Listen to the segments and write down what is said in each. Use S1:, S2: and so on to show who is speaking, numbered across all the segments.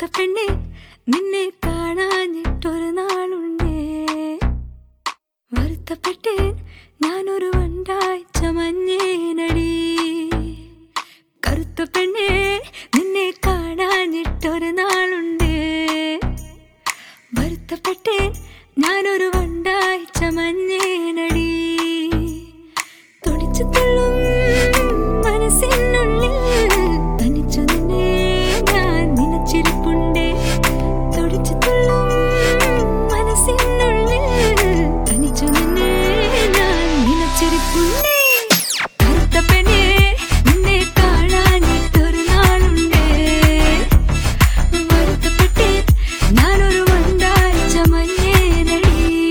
S1: കറുത്ത പെണ്ണെ നിന്നെ കാണാഞ്ഞിട്ടൊരു നാളുണ്ടേ വരുത്തപ്പെട്ടേൻ ഞാനൊരു വണ്ടായി ചമഞ്ഞേനടി കറുത്ത പെണ്ണെ നിന്നെ കാണാഞ്ഞിട്ടൊരു നാളുണ്ടേ വരുത്തപ്പെട്ടേൻ ഞാനൊരു വണ്ടായി ചമഞ്ഞേനടി തുടിച്ചു തള്ളും മനസ്സിനുള്ളിൽ തനിച്ചു നിന്നെ ഞാൻ നനച്ചിരിപ്പുണ്ടേ തുടിച്ചു തള്ളും മനസ്സിനുള്ളിൽ തനിച്ചു നിന്നെ ഞാൻ നനച്ചിരിപ്പുണ്ടേ കറുത്ത പെണ്ണേ നിന്നെ കാണാഞ്ഞിട്ടൊരു നാളുണ്ടേ വരുത്തപ്പെട്ടേ ഞാനൊരു വണ്ടായി ചമഞ്ഞേനടി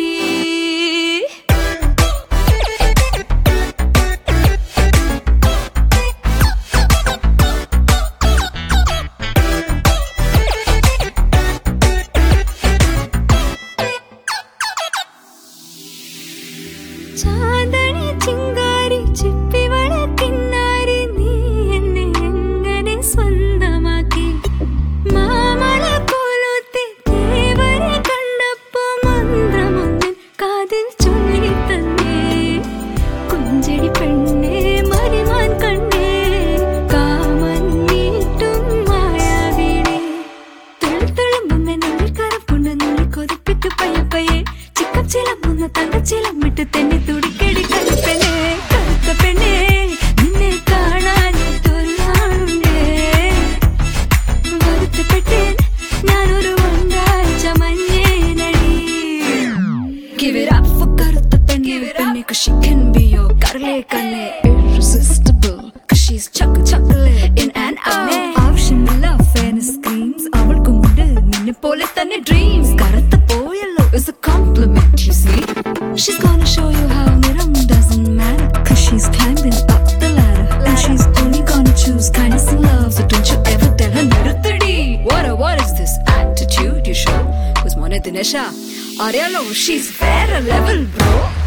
S1: ചാന്ദണി ചിങ്കാരി ചിപ്പിവള കിന്നാരി നീ എന്നെ എങ്ങനെ സ്വന്തമാക്കി മാമല പോലത്തെ ദേവരെ കണ്ടപ്പോ മന്ത്രമൊന്നും കാതിൽ ചൊല്ലി തന്നേ കുഞ്ചടി പെണ്ണേ മരിമാൻ കണ്ണേ കാമൻ നീട്ടും മായാവീണേ തുള്ളിത്തുള്ളുമ്പുന്ന നുള്ളിക്കരപ്പുണ്ട് നുള്ളി കൊതിപ്പിക്ക് പയ്യപ്പയ്യെ ചിക്കം ചിലമ്പുന്ന തങ്കച്ചിലമ്മിട്ട് തന്നെ തുടിക്കടി കറുപ്പെണ്ണേ കറുത്ത പെണ്ണേ നിന്നെ കാണാഞ്ഞിട്ടൊരു നാളുണ്ടേ വരുത്തപ്പെട്ടേൻ ഞാനൊരു ഒന്നാഴ്ച മഞ്ഞേനടി Give it up for കറുത്ത പെണ്ണേ പെണ്ണേ cause she can be your കരളെ കണ്ണേ irresistible cause she's chuck chocolate in and out ആവശ്യമില്ല ഫാന് സ്ക്രീംസ് അവൾക്കുമുണ്ട് നിന്നെ പോലെ തന്നെ ഡ്രീംസ് കറുത്ത പോയല്ലോ is a compliment you see she's gonna show you how നിറം doesn't matter cause she's climbing up the ladder and she's only gonna choose kindness and love so don't you ever tell her നിർത്തടി what a, what is this attitude you show who's മോനെ ദിനേശ അറിയാലോ she's വേറെ level bro